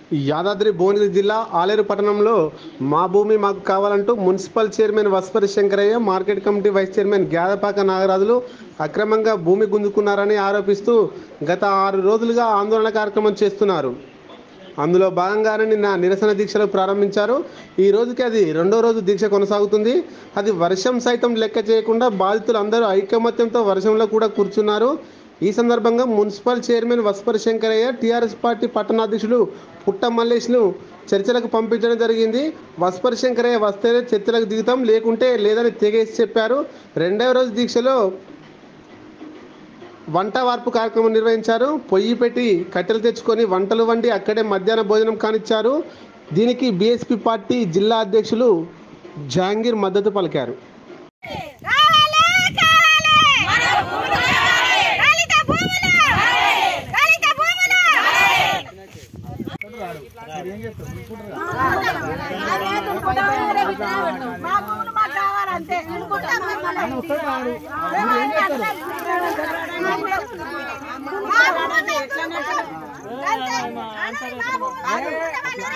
యాదాద్రి భువనగిరి జిల్లా ఆలేరు పట్టణంలో మా భూమి మాకు కావాలంటూ municipal chairman Vaspari Shankaraiah market committee vice chairman Gyadapaka నాగరాజులు అక్రమంగా భూమి గుంజుకున్నారని ఆరోపిస్తూ గత ఆరు రోజులుగా ఆందోళన కార్యక్రమం చేస్తున్నారు అందులో భాగంగానే నిన్న నిరసన దీక్షలు ప్రారంభించారు ఈ రోజుకి అది రెండో రోజు దీక్ష కొనసాగుతుంది అది వర్షం సైతం లెక్క చేయకుండా బాధితులు అందరూ ఐకమత్యంతో వర్షంలో కూడా కూర్చున్నారు ఈ సందర్భంగా municipal chairman Vaspari Shankaraiah TRS party పట్టణాధ్యక్షులు పుట్ట మల్లేష్ను చర్చలకు పంపించడం జరిగింది వస్పరి శంకరయ్య వస్తేనే చర్చలకు దిగుతాం లేకుంటే లేదని తెగేసి చెప్పారు రెండవ రోజు దీక్షలో వంట వార్పు కార్యక్రమం నిర్వహించారు పొయ్యి పెట్టి కట్టెలు తెచ్చుకొని వంటలు వండి అక్కడే మధ్యాహ్న భోజనం కానిచ్చారు దీనికి బీఎస్పీ పార్టీ జిల్లా అధ్యక్షులు జహాంగీర్ మద్దతు పలికారు కావాలి కావాలి దళిత భూములు దళిత భూములు మా భూములు మాకు కావాలంతే అనుకుంటాం మిమ్మల్ని. మా భూములు అంతే. అందరి మా భూములు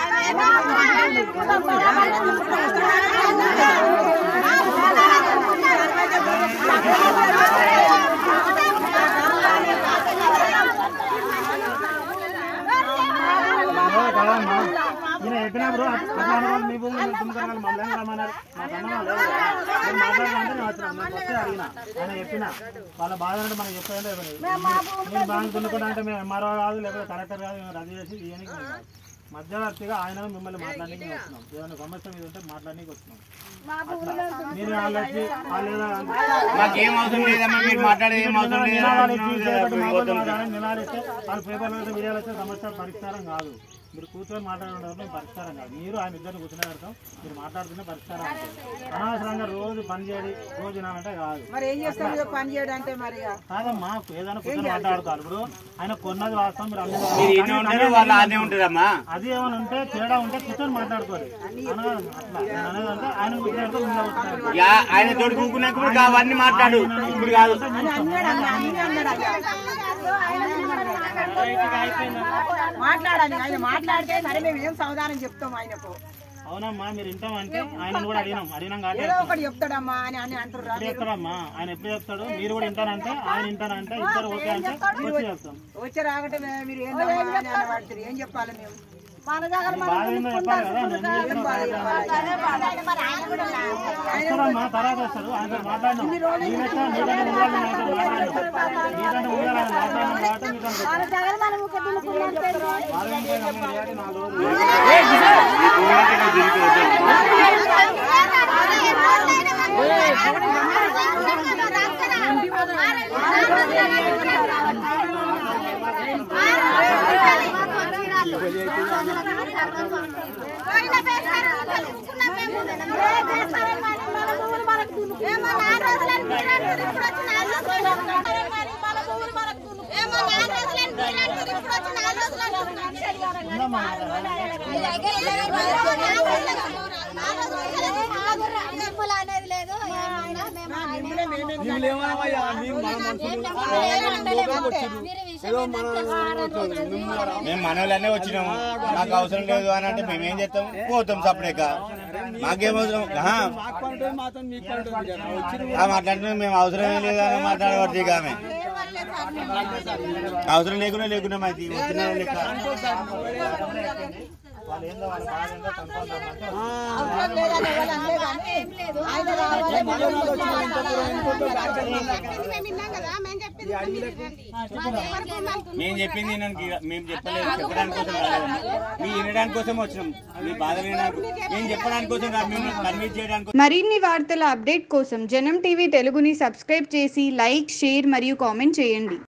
కదమ్మా ఈయన చెప్పినప్పుడు అట్లా అనుకోవాలి మీ భూమి తుమ్మకరగాలి మమ్మల్ని రమ్మన్నారు మాకు అన్నమా లేదు నేను మాట్లాడాలంటే నేను వచ్చిన నేను వస్తే అడిగిన ఆయన చెప్పిన వాళ్ళ బాధ అంటే మనకి చెప్పాలంటే నేను బాగా దున్నుకుంటా అంటే మేము ఎంఆర్ఓ కాదు లేకపోతే కలెక్టర్ కాదు మేము రద్దు చేసి ఇవన్నీ మధ్యవర్తిగా ఆయన మిమ్మల్ని మాట్లాడడానికి వస్తున్నాం ఏదైనా సమస్య మీద ఉంటే మాట్లాడడానికి వస్తున్నాం అట్లా మీరు వాళ్ళకి వాళ్ళు ఏదో మాకేం అవసరం లేదమ్మా మీరు మాట్లాడేది ఏం అవసరం లేదు నినాదాలు ఇచ్చి చేయబట్టి మామూలు మాట్లాడాలి, నినాదాలు ఇస్తే వాళ్ళు పేపర్లో అయితే వీడియోలు వస్తే సమస్య పరిష్కారం కాదు మీరు కూర్చొని మాట్లాడడం పరిష్కారం కాదు మీరు ఆయన ఇద్దరు కూర్చునే పెడతాం మీరు మాట్లాడుతున్న పరిష్కారం అవుతుంది అనవసరంగా రోజు పని చేయాలి రోజు వినాలంటే కాదు మరి ఏం చేస్తాం ఇక పని చేయడంటే మరి ఇక. కాదమ్మా ఏదైనా కూర్చొని మాట్లాడతారు ఇప్పుడు ఆయన కొన్నది వాస్తవం మీరు మీరు అందరూ ఇన్నే ఉంటారు వాళ్ళు ఆడనే ఉంటారమ్మా అది ఏమైనా ఉంటే తేడా ఉంటే కూర్చొని మాట్లాడుకోవాలి అనగా అట్లా నేను అనేది అంటే ఆయన కూర్చోబెడితే ముందు కూర్చున్నారు యా ఆయన తోడు కూకున్నప్పుడు అవన్నీ మాట్లాడు ఇప్పుడు కాదు మాట్లాడాలి ఆయన మాట్లాడితే సరే మేము ఏం సమాధానం చెప్తాం ఆయనకు అవునమ్మా మీరు వింటామంటే ఆయన కూడా అడిగినాం అడిగినాం కాబట్టి ఏదో ఒకటి చెప్తాడమ్మా అని అని అంటుర్రా ఎప్పుడు చెప్తాడమ్మా ఆయన ఎప్పుడు చెప్తాడు మీరు కూడా వింటానంటే ఆయన వింటానంటే ఇద్దరు ఓకే అంటే వచ్చి చెప్తాం వచ్చి రాగటే మే- మీరు ఏం అని అని పడుతుంది ఏం చెప్పాలి మేము మన దగ్గర మీ బాధ ఏందో చెప్పాలి కదా నేను ఎందుకు చెప్తున్నా వస్తాడమ్మా తర్వాత వస్తాడు ఆయన మాట్లాడినాం నీవెట్టా నీకంటే ముందుగా నేను ఆయనతో మాట్లాడినాం నీకంటే ముందుగా ఆయన మాట్లాడినాం కాబట్టి మీతో చెప్పాను. మన దగ్గర మనం ఒక దున్నుకున్నంత ఏంటి? వాళ్ళు ఏం పోయినా మీరు ఏడాది నాలుగు రోజులు ఉందమ్మా అనేది లేదు ఏమన్నా మేము మిమ్మల్ని మేమే మేము మనోళ్ళనే వచ్చినాము మాకు అవసరం లేదు అని అంటే మేము ఏం చేస్తాం పోతాం సపరేక మాకేం అవసరం ఆహా. ఆ మాట్లాడితే మేము అవసరమే లేదు అని మాట్లాడబడుతుంది ఇక ఆమె అవసరం లేకుండా లేకుండా మాది వచ్చిన లెక్క వాళ్ళు ఏందో వాళ్ళ బాధ ఏందో కనుక్కుందాం అంటే ఆయన రావాలి మేము చెప్పింది వినడానికి మేము చెప్పలేదు చెప్పడానికి కోసం రాలేదమ్మా మీ వినడానికి కోసం వచ్చినాం మీ బాధ వినడానికి మేము చెప్పడానికి కోసం కాదు, మేము కన్విన్స్ చేయడానికి మరిన్ని వార్తల అప్డేట్ కోసం జనం టీవీ తెలుగుని సబ్స్క్రైబ్ చేసి లైక్ షేర్ మరియు కామెంట్ చేయండి